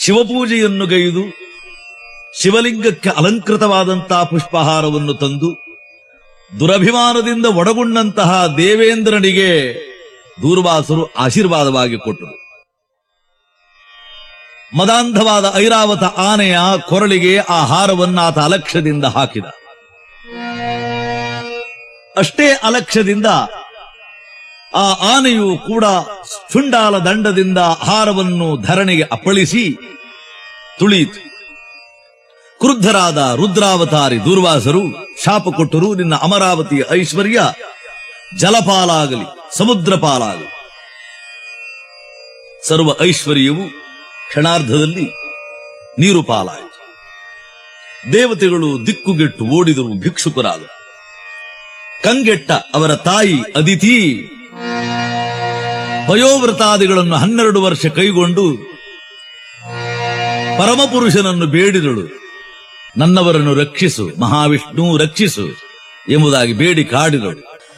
ಶಿವಪೂಜೆಯನ್ನು ಗೈದು ಶಿವಲಿಂಗಕ್ಕೆ ಅಲಂಕೃತವಾದಂತಹ ಪುಷ್ಪಹಾರವನ್ನು ತಂದು ದುರಭಿಮಾನದಿಂದ ಒಡಗೊಂಡಂತಹ ದೇವೇಂದ್ರನಿಗೆ ದೂರ್ವಾಸರು ಆಶೀರ್ವಾದವಾಗಿ ಕೊಟ್ಟರು ಮದಾಂಧವಾದ ಐರಾವತ ಆನೆಯ ಕೊರಳಿಗೆ ಆ ಹಾರವನ್ನ ಆತ ಅಲಕ್ಷ್ಯದಿಂದ ಹಾಕಿದ ಅಷ್ಟೇ ಅಲಕ್ಷ್ಯದಿಂದ ಆ ಆನೆಯು ಕೂಡ ಶುಂಡಾಲ ದಂಡದಿಂದ ಹಾರವನ್ನು ಧರಣಿಗೆ ಅಪ್ಪಳಿಸಿ ತುಳಿಯಿತು ಕ್ರುದ್ಧರಾದ ರುದ್ರಾವತಾರಿ ದೂರ್ವಾಸರು ಶಾಪ ಕೊಟ್ಟರು ನಿನ್ನ ಅಮರಾವತಿಯ ಐಶ್ವರ್ಯ ಜಲಪಾಲಾಗಲಿ ಸಮುದ್ರ ಪಾಲಾಗಲಿ ಸರ್ವ ಐಶ್ವರ್ಯವು ಕ್ಷಣಾರ್ಧದಲ್ಲಿ ನೀರು ಪಾಲಾಯಿತು ದೇವತೆಗಳು ದಿಕ್ಕುಗೆಟ್ಟು ಓಡಿದರು ಭಿಕ್ಷುಕರಾದರು ಕಂಗೆಟ್ಟ ಅವರ ತಾಯಿ ಅದಿತಿ ವಯೋವೃತಾದಿಗಳನ್ನು ಹನ್ನೆರಡು ವರ್ಷ ಕೈಗೊಂಡು ಪರಮಪುರುಷನನ್ನು ಬೇಡಿದಳು ನನ್ನವರನ್ನು ರಕ್ಷಿಸು ಮಹಾವಿಷ್ಣು ರಕ್ಷಿಸು ಎಂಬುದಾಗಿ ಬೇಡಿ ಕಾಡಿದಳು